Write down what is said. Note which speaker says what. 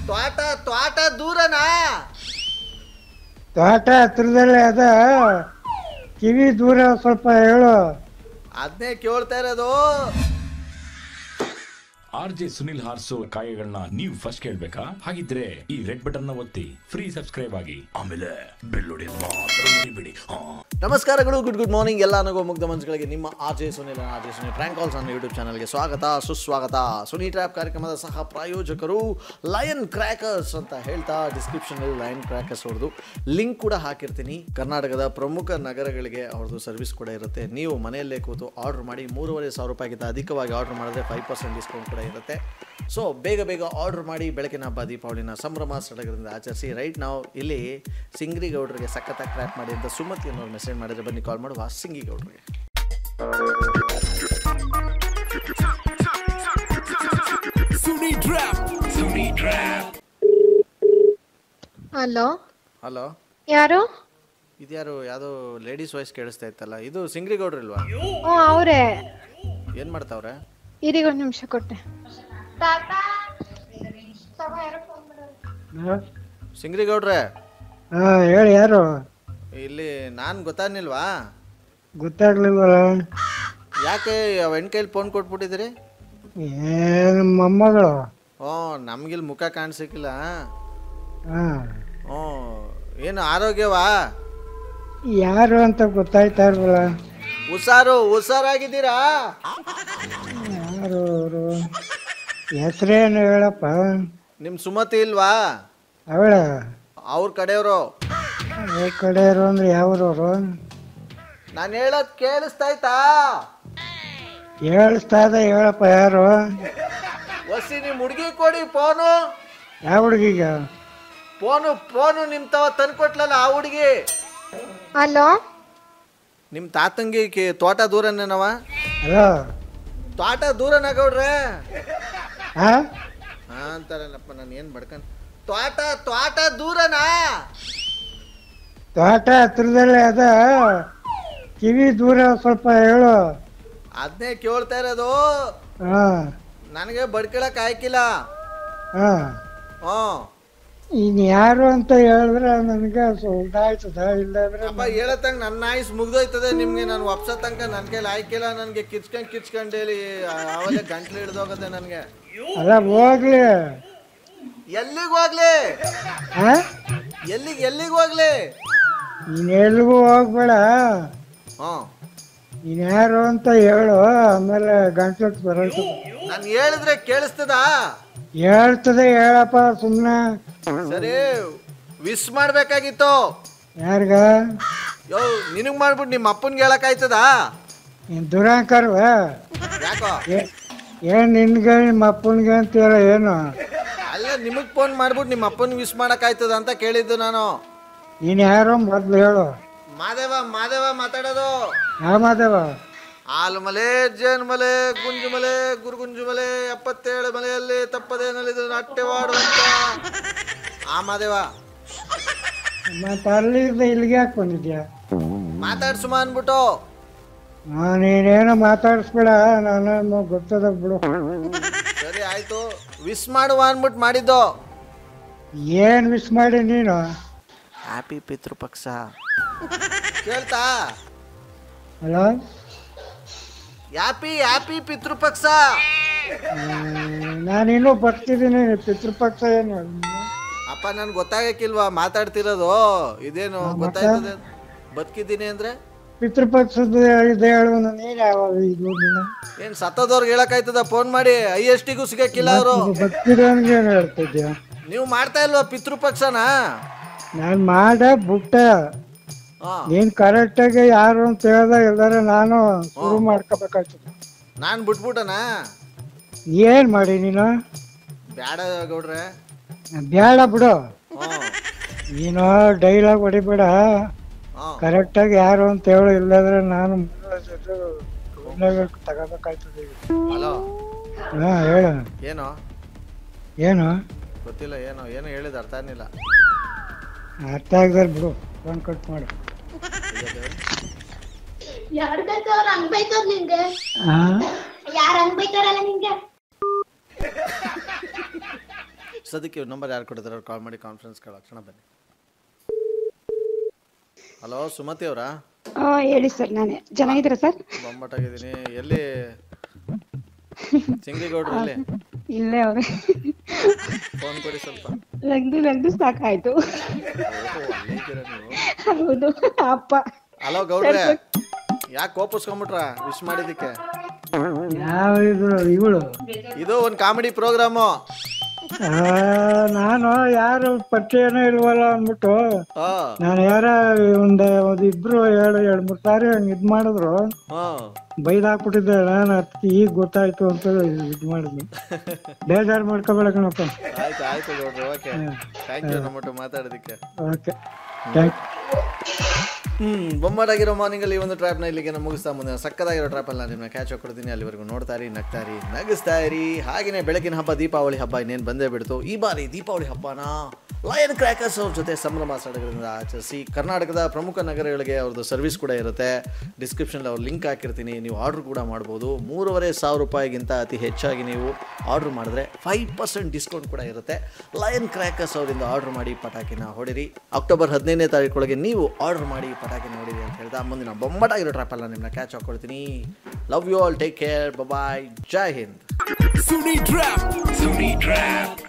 Speaker 1: ತ್ವಾಟ ತ್ವಾಟ ದೂರನಾ
Speaker 2: ತೋಟ ಹತ್ರದಲ್ಲೇ ಅದ ಕಿವಿ ದೂರ ಸ್ವಲ್ಪ ಹೇಳು
Speaker 1: ಅದನ್ನೇ ಕೇಳ್ತಾ ಇರೋದು
Speaker 3: ಆರ್ ಜೆ ಸುನಿಲ್ ಹಾರ್ಸೋ ಕಾಯಗಳನ್ನ ನೀವು ಫಸ್ಟ್ ಕೇಳ್ಬೇಕಾ ಹಾಗಿದ್ರೆ ಈ ರೆಡ್ ಬಟನ್ ನ ಒತ್ತಿ ಫ್ರೀ ಸಬ್ಸ್ಕ್ರೈಬ್ ಆಗಿ ಆಮೇಲೆ ಬೆಲ್ ಹೊಡೆಯೋದ್ ಮಾತ್ರ ಮರಿಬೇಡಿ ಹಾ
Speaker 1: ನಮಸ್ಕಾರಗಳು ಗುಡ್ ಗುಡ್ ಮಾರ್ನಿಂಗ್ ಎಲ್ಲ ನಗೋ ಮುಗ್ಧ ಮನಸ್ಸುಗಳಿಗೆ ನಿಮ್ಮ R J Sunil R J Sunil prank calls ಅನ್ನೋ ಯೂಟ್ಯೂಬ್ ಚಾನಲ್ಗೆ ಸ್ವಾಗತ ಸುಸ್ವಾಗತ ಸುನಿ ಟ್ರ್ಯಾಪ್ ಕಾರ್ಯಕ್ರಮದ ಸಹ ಪ್ರಾಯೋಜಕರು ಲಯನ್ ಕ್ರ್ಯಾಕರ್ಸ್ ಅಂತ ಹೇಳ್ತಾ ಡಿಸ್ಕ್ರಿಪ್ಷನಲ್ಲಿ ಲಯನ್ ಕ್ರ್ಯಾಕರ್ಸ್ ಅವ್ರದ್ದು ಲಿಂಕ್ ಕೂಡ ಹಾಕಿರ್ತೀನಿ ಕರ್ನಾಟಕದ ಪ್ರಮುಖ ನಗರಗಳಿಗೆ ಅವ್ರದ್ದು ಸರ್ವಿಸ್ ಕೂಡ ಇರುತ್ತೆ ನೀವು ಮನೆಯಲ್ಲೇ ಕೂತು ಆರ್ಡರ್ ಮಾಡಿ ಮೂರುವರೆ ಸಾವಿರ ರೂಪಾಯಿಗಿಂತ ಅಧಿಕವಾಗಿ ಆರ್ಡರ್ ಮಾಡಿದ್ರೆ ಫೈವ್ ಪರ್ಸೆಂಟ್ ಡಿಸ್ಕೌಂಟ್ ಕೂಡ ಇರುತ್ತೆ ಸೊ ಬೇಗ ಬೇಗ ಆರ್ಡರ್ ಮಾಡಿ ಬೆಳಕಿನ ಹಬ್ಬ ದೀಪಾವಳಿನ ಸಂಭ್ರಮ ಸಡಗರದಿಂದ ಆಚರಿಸಿ ರೈಟ್ ನಾವು ಇಲ್ಲಿ ಸಿಂಗ್ರಿ ಗೌಡ್ರಿಗೆ ಸಖತ್ತಾಗಿ ಕ್ರ್ಯಾಪ್ ಮಾಡಿ ಅಂತ ಸುಮತಿ ಅನ್ನೋರು ಮೆಸೇಜ್ ಮಾಡಿದ್ರೆ ಬನ್ನಿ ಕಾಲ್ ಮಾಡುವ ಸಿಂಗಿ ಗೌಡ್ರಿಗೆ
Speaker 4: ಹಲೋ
Speaker 1: ಹಲೋ
Speaker 4: ಯಾರು
Speaker 1: ಇದ್ಯಾರು ಯಾವುದೋ ಲೇಡೀಸ್ ವಾಯ್ಸ್ ಕೇಳಿಸ್ತಾ ಇತ್ತಲ್ಲ ಇದು ಸಿಂಗ್ರಿ ಗೌಡ್ರು ಇಲ್ವಾ
Speaker 4: ಹ್ಞೂ ಅವರೇ
Speaker 1: ಏನು ಮಾಡ್ತಾವ್ರೆ
Speaker 4: ಇರೀಗ ಒಂದು ನಿಮಿಷ ಕೊಟ್ಟೆ
Speaker 1: ಸಿಂಗ್ರಿ ಗೌಡ್ರೆ
Speaker 2: ಹಾ ಹೇಳಿ ಯಾರು
Speaker 1: ಇಲ್ಲಿ ನಾನು ಗೊತ್ತಾಗ್ನಿಲ್ವಾ
Speaker 2: ಗೊತ್ತಾಗ್ಲಿಲ್ವಲ್ಲ
Speaker 1: ಯಾಕೆ ಹೆಣ್ಕೈಲಿ ಫೋನ್ ಕೊಟ್ಬಿಟ್ಟಿದ್ದೀರಿ
Speaker 2: ಏನು ಮೊಮ್ಮಗಳು
Speaker 1: ಓ ನಮಗಿಲ್ಲಿ ಮುಖ ಕಾಣಿಸಿಕ್ಕಿಲ್ಲ
Speaker 2: ಹಾ
Speaker 1: ಹ್ಞೂ ಏನು ಆರೋಗ್ಯವಾ
Speaker 2: ಯಾರು ಅಂತ ಗೊತ್ತಾಯ್ತಾ ಇಲ್ವಲ್ಲ
Speaker 1: ಹುಷಾರು ಹುಷಾರಾಗಿದ್ದೀರಾ
Speaker 2: ಯಾರು ಅವರು ಹೆಸರೇನು ಹೇಳಪ್ಪ
Speaker 1: ನಿಮ್ಮ ಸುಮತಿ ಇಲ್ವಾ
Speaker 2: ಅವಳ
Speaker 1: ಅವ್ರ ಕಡೆಯವರು
Speaker 2: ಈ ಕಡೆ ಇರೋ ಅಂದ್ರೆ ಯಾವ್ರವ್ರು
Speaker 1: ನಾನು ಹೇಳೋದು ಕೇಳಿಸ್ತಾಯ್ತಾ
Speaker 2: ಹೇಳಿಸ್ತಾ ಇದೆ ಹೇಳಪ್ಪ ಯಾರು
Speaker 1: ಒಸಿ ನಿಮ್ಮ ಹುಡುಗಿ ಕೊಡಿ ಫೋನು
Speaker 2: ಯಾವ ಹುಡುಗಿಗ
Speaker 1: ಫೋನು ಫೋನು ನಿಮ್ಮ ತವ ತಂದ್ಕೊಟ್ಲಲ್ಲ ಆ ಹುಡುಗಿ
Speaker 4: ಹಲೋ
Speaker 1: ನಿಮ್ಮ ತಾತಂಗಿ ಕಿ- ತೋಟ ದೂರನೇನವ
Speaker 2: ಹಲೋ
Speaker 1: ತೋಟ ದೂರನ ಗೌಡ್ರೆ
Speaker 2: ಹಾ
Speaker 1: ಹಾ ಅಂತಾರಲ್ಲಪ್ಪ ನಾನು ಏನು ಬಡ್ಕನ್ ತೋಟ ತೋಟ ದೂರನಾ
Speaker 2: ತೋಟ ಹತ್ರದಲ್ಲೇ ಅದ ಕಿವಿ ದೂರ ಸ್ವಲ್ಪ ಹೇಳು
Speaker 1: ಅದನ್ನೇ ಕೇಳ್ತಾ ಇರೋದು
Speaker 2: ಹಾ
Speaker 1: ನನಗೆ ಬಡ್ಕೊಳಕ್ ಆಯ್ಕಿಲ್ಲ
Speaker 2: ಹಾ
Speaker 1: ಹ್ಞೂ
Speaker 2: ಇನ್ ಯಾರು ಅಂತ ಹೇಳಿದ್ರೆ ನನಗೆ ಇದಾಯ್ತದ ಇಲ್ಲಾಂದ್ರೆ
Speaker 1: ಅಪ್ಪ ಹೇಳತ್ತಂಗ ನನ್ನ ಆಯುಸ್ ಮುಗ್ದೋಯ್ತದೆ ನಿಮ್ಗೆ ನಾನು ಒಪ್ಸೋ ತನಕ ನನ್ನ ಕೈಲಿ ಆಯ್ಕಿಲ್ಲ ನನಗೆ ಕಿಚ್ಕೊಂಡ್ ಕಿಚ್ಕೊಂಡ್ ಹೇಳಿ ಅವಾಗಲೇ ಗಂಟ್ಲು ಹಿಡ್ದೋಗತ್ತೆ ನನಗೆ
Speaker 2: ಅಲ್ಲ ಹೋಗ್ಲಿ
Speaker 1: ಎಲ್ಲಿಗೆ ಹೋಗ್ಲಿ
Speaker 2: ಹಾ
Speaker 1: ಎಲ್ಲಿಗೆ ಎಲ್ಲಿಗೆ ಹೋಗ್ಲಿ
Speaker 2: ನೀನ್ ಎಲ್ಗೂ ಹೋಗ್ಬೇಡ
Speaker 1: ಹ್ಞೂ
Speaker 2: ನೀನ್ ಯಾರು ಅಂತ ಹೇಳು ಆಮೇಲೆ ಗಂಟ್ಲಕ್ಕೆ ಬರೋಯ್ತದ
Speaker 1: ನಾನು ಹೇಳಿದ್ರೆ ಕೇಳಿಸ್ತದ
Speaker 2: ಹೇಳ್ತದೆ ಹೇಳಪ್ಪ ಸುಮ್ಮನೆ
Speaker 1: ಸರಿ ವಿಶ್ ಮಾಡ್ಬೇಕಾಗಿತ್ತು
Speaker 2: ಯಾರಿಗ
Speaker 1: ಯೋ ನಿನಗ್ ಮಾಡ್ಬಿಟ್ಟು ನಿಮ್ಮ ಅಪ್ಪನ್ಗೆ ಹೇಳಕ್ ಆಯ್ತದ
Speaker 2: ನೀನ್ ದುರಾಂಕರ್ವ
Speaker 1: ಯಾಕೋ
Speaker 2: ಏ- ಏನ್ ನಿನ್ಗೆ ನಿಮ್ಮ ಅಪ್ಪನ್ಗೆ ಅಂತ ಹೇಳ ಏನು
Speaker 1: ಅಲ್ಲ ನಿಮಗ್ ಫೋನ್ ಮಾಡ್ಬಿಟ್ಟು ನಿಮ್ಮ ಅಪ್ಪನ್ ವಿಶ್ ಮಾಡಕ್ ಆಯ್ತದ ಅಂತ ಕೇಳಿದ್ದು ನಾನು
Speaker 2: ನೀನ್ ಯಾರೋ ಮೊದ್ಲು ಹೇಳು
Speaker 1: ಮಾದೇವ ಮಾದೇವ ಮಾತಾಡೋದು
Speaker 2: ಯಾವ ಮಾದೇವ
Speaker 1: ಹಾಲು ಮಲೆ ಜೇನು ಮಲೆ ಗುಂಜು ಮಲೆ ಗುರುಗುಂಜು ಮಲೆ ಎಪ್ಪತ್ತೇಳು ಮಲೆಯಲ್ಲಿ ತಪ್ಪದೇ ನಲಿದು ನಾಟ್ಯವಾಡುವಂತ ಆ ಮಾದೇವ
Speaker 2: ಮತ್ತೆ ಅಲ್ಲಿಂದ ಇಲ್ಲಿಗೆ ಯಾಕೆ ಬಂದಿದ್ಯಾ
Speaker 1: ಮಾತಾಡ್ ಸುಮ ಅನ್ಬಿಟ್ಟು
Speaker 2: ಹಾ, ನೀನೇನು ಮಾತಾಡಿಸ್ಬೇಡ ನಾನು ಗೊತ್ತದ ಬಿಡು
Speaker 1: ಸರಿ ಆಯ್ತು ವಿಶ್ ಮಾಡುವ ಅನ್ಬಿಟ್ಟು ಮಾಡಿದ್ದು
Speaker 2: ಏನ್ ಮಿಸ್ ಮಾಡಿ ನೀನು
Speaker 1: ಹ್ಯಾಪಿ ಪಿತೃಪಕ್ಷ ಕೇಳ್ತಾ
Speaker 2: ಹಲೋ
Speaker 1: ಹ್ಯಾಪಿ ಹ್ಯಾಪಿ ಪಿತೃಪಕ್ಷ
Speaker 2: ನಾನಿನ್ನೂ ಬರ್ತಿದ್ದೀನಿ ಪಿತೃಪಕ್ಷ ಏನು
Speaker 1: ಅಪ್ಪ ನನ್ಗೆ ಗೊತ್ತಾಗಕ್ಕಿಲ್ವಾ ಮಾತಾಡ್ತಿರೋದು ಇದೇನು ಗೊತ್ತಾಯ್ತದೆ ಬದುಕಿದ್ದೀನಿ ಅಂದ್ರೆ
Speaker 2: ಪಿತೃಪಕ್ಷದ ಇದೆ ಹೇಳು ನೀನು ಯಾವಾಗ ಇದು ನೀನು
Speaker 1: ಏನ್ ಸತ್ತದವ್ರಿಗೆ ಹೇಳಕ್ಕಾಯ್ತದ ಫೋನ್ ಮಾಡಿ ಐ ಎಸ್ ಟಿಗೂ ಸಿಗಕ್ಕಿಲ್ಲ ಅವರು
Speaker 2: ಬರ್ತಿರೋನ್ಗೆ ಏನು ಹೇಳ್ತಿದ್ಯಾ
Speaker 1: ನೀವು ಮಾಡ್ತಾ ಇಲ್ವಾ ಪಿತೃಪಕ್ಷನ
Speaker 2: ನಾನು ಮಾಡ ಬಿಟ್ಟ
Speaker 1: ಹಾ
Speaker 2: ನೀನ್ ಕರೆಕ್ಟಾಗಿ ಯಾರು ಅಂತ ಹೇಳ್ದ ಎಲ್ಲಾರ ನಾನು ಶುರು ಮಾಡ್ಕೋಬೇಕಾಗ್ತದೆ
Speaker 1: ನಾನ್ ಬಿಟ್ಬಿಟ್ಟನ
Speaker 2: ಏನ್ ಮಾಡಿ ನೀನು
Speaker 1: ಬ್ಯಾಡ ಗೌಡ್ರೆ
Speaker 2: ಬೇಡ ಬಿಡು
Speaker 1: ಹ್ಮ್
Speaker 2: ನೀನು ಡೈಲಾಗ್ ಹೊಡಿಬೇಡ
Speaker 1: ಹ್ಮ್
Speaker 2: ಕರೆಕ್ಟಾಗಿ ಯಾರು ಅಂತ ಹೇಳು ಇಲ್ಲಾಂದ್ರೆ ನಾನು ತಗೋಬೇಕಾಗ್ತದೆ
Speaker 1: ಹಲೋ
Speaker 2: ಹಾ ಹೇಳು
Speaker 1: ಏನು
Speaker 2: ಏನು
Speaker 1: ಗೊತ್ತಿಲ್ಲ ಏನೋ ಏನೋ ಹೇಳಿದ ಅರ್ಥ ಆಗ್ಲಿಲ್ಲ
Speaker 2: ಅರ್ಥ ಆಗದ್ರೆ ಬಿಡು ಫೋನ್ ಕಟ್ ಮಾಡು
Speaker 5: ಯಾರ್ ಬೇಕವ್ರ ಹಂಗ್ ಬೈತಾರ ನಿಂಗೆ
Speaker 2: ಹಾ
Speaker 5: ಯಾರ್ ಹಂಗ್ ಬೈತಾರಲ್ಲ ನಿಂಗೆ
Speaker 1: ಸದ್ಯಕ್ಕೆ ನಂಬರ್ ಯಾರು ಕೊಡ್ತಾರೆ ಅವ್ರು ಕಾಲ್ ಮಾಡಿ ಕಾನ್ಫರೆನ್ಸ್ ಕ್ಷಣ ಬನ್ನಿ ಹಲೋ ಸುಮತಿ ಅವರಾ
Speaker 6: ಆ, ಹೇಳಿ ಸರ್ ನಾನೇ ಚೆನ್ನಾಗಿದ್ದೀರಾ ಸರ್
Speaker 1: ಬೊಂಬಾಟಾಗಿದ್ದೀನಿ ಎಲ್ಲಿ ಸಿಂಗ್ಲಿಗೌಡ್ರು ಎಲ್ಲಿ
Speaker 6: ಇಲ್ಲೇ ಅವ್ರೆ
Speaker 1: ಫೋನ್ ಕೊಡಿ ಸ್ವಲ್ಪ
Speaker 6: ಲಗ್ದು ಲಗ್ದು ಸಾಕಾಯ್ತು
Speaker 1: ಓಹೋ, ಅಲ್ಲೇ ಇದ್ದೀರಾ ನೀವು
Speaker 6: ಹೌದು ಅಪ್ಪ
Speaker 1: ಹಲೋ ಗೌಡ್ರೆ ಯಾಕೆ ಕೋಪಿಸ್ಕೊಂಬಿಟ್ರ ವಿಶ್ ಮಾಡಿದ್ದಕ್ಕೆ
Speaker 2: ಯಾವ ಇದ್ರು ಇವಳು
Speaker 1: ಇದು ಒಂದು ಕಾಮಿಡಿ ಪ್ರೋಗ್ರಾಮು
Speaker 2: ಆ, ನಾನು ಯಾರು ಪರಿಚಯನೇ ಇಲ್ವಲ್ಲ ಅಂದ್ಬಿಟ್ಟು
Speaker 1: ಹಾ
Speaker 2: ನಾನು ಯಾರ ಒಂದ್ ಒಂದ್ ಇಬ್ರು ಎರಡು ಎರಡ್ ಮೂರ್ ಸಾರಿ ಹಂಗ್ ಇದ್ ಮಾಡಿದ್ರು
Speaker 1: ಹಾ
Speaker 2: ಬೈದ್ ಹಾಕ್ಬಿಟ್ಟಿದ್ದೆ ನಾನು ಅದಕ್ಕೆ ಈಗ ಗೊತ್ತಾಯ್ತು ಅಂತ ಇದ್ ಮಾಡಿದ್ನಿ ಬೇಜಾರ್ ಮಾಡ್ಕೋಬೇಡ ಕಣಪ್ಪ
Speaker 1: ಆಯ್ತು ಆಯ್ತು ಗೌಡ್ರೆ ಓಕೆ ಥ್ಯಾಂಕ್ ಯು ನಮ್ಮಟ್ಟು ಮಾತಾಡೋದಕ್ಕೆ
Speaker 2: ಓಕೆ ಥ್ಯಾಂಕ್
Speaker 1: ಹ್ಮ್ ಬೊಂಬಾಟಾಗಿರೋ ಮಾರ್ನಿಂಗ್ ಅಲ್ಲಿ ಈ ಒಂದು ಟ್ರ್ಯಾಪ್ ನ ಇಲ್ಲಿಗೆ ನಾನು ಮುಗಿಸ್ತಾ ಮುಂದೆ ಸಕ್ಕದಾಗಿರೋ ಟ್ರ್ಯಾಪ್ ಅಲ್ಲಿ ನಾನು ನಿಮ್ಮನ್ನ ಕ್ಯಾಚ್ ಕೊಡ್ತೀನಿ ಅಲ್ಲಿವರೆಗೂ ನೋಡ್ತಾ ಇರಿ ನಗ್ತಾ ಇರಿ ನಗಿಸ್ತಾ ಇರಿ ಹಾಗೇನೆ ಬೆಳಗಿನ ಹಬ್ಬ ದೀಪಾವಳಿ ಹಬ್ಬ ಇನ್ನೇನು ಬಂದೇ ಬಿಡ್ತು ಈ ಬಾರಿ ದೀಪಾವಳಿ ಹಬ್ಬನ ಲಯನ್ ಕ್ರ್ಯಾಕರ್ಸ್ ಅವ್ರ ಜೊತೆ ಸಂಭ್ರಮ ಸಡಗರದಿಂದ ಆಚರಿಸಿ ಕರ್ನಾಟಕದ ಪ್ರಮುಖ ನಗರಗಳಿಗೆ ಅವ್ರದ್ದು ಸರ್ವಿಸ್ ಕೂಡ ಇರುತ್ತೆ ಡಿಸ್ಕ್ರಿಪ್ಷನ್ ಅವ್ರ ಲಿಂಕ್ ಹಾಕಿರ್ತೀನಿ ನೀವು ಆರ್ಡರ್ ಕೂಡ ಮಾಡ್ಬೋದು ಮೂರುವರೆ ಸಾವಿರ ರೂಪಾಯಿಗಿಂತ ಅತಿ ಹೆಚ್ಚಾಗಿ ನೀವು ಆರ್ಡರ್ ಮಾಡಿದ್ರೆ ಫೈವ್ ಪರ್ಸೆಂಟ್ ಡಿಸ್ಕೌಂಟ್ ಕೂಡ ಇರುತ್ತೆ ಲಯನ್ ಕ್ರ್ಯಾಕರ್ಸ್ ಅವರಿಂದ ಆರ್ಡರ್ ಮಾಡಿ ಪಟಾಕಿನ ಹೊಡಿರಿ ಅಕ್ಟೋಬರ್ ಹದಿನೈದನೇ ತಾರೀಕೊಳಗೆ ನೀವು ಆರ್ಡರ್ ಮಾಡಿ ಪಟಾಕಿನ ಹೊಡಿರಿ ಅಂತ ಹೇಳ್ತಾ ಮುಂದಿನ ಬೊಂಬಟಾಗಿರೋ ಟ್ರಾಪಲ್ಲ ನಿಮ್ಮನ್ನ ಕ್ಯಾಚ್ ಹಾಕೊಳ್ತೀನಿ love you all take care bye ಜೈ ಹಿಂದ್
Speaker 3: ಸುನಿ ಟ್ರ್ಯಾಪ್ ಸುನಿ ಟ್ರ್ಯಾಪ್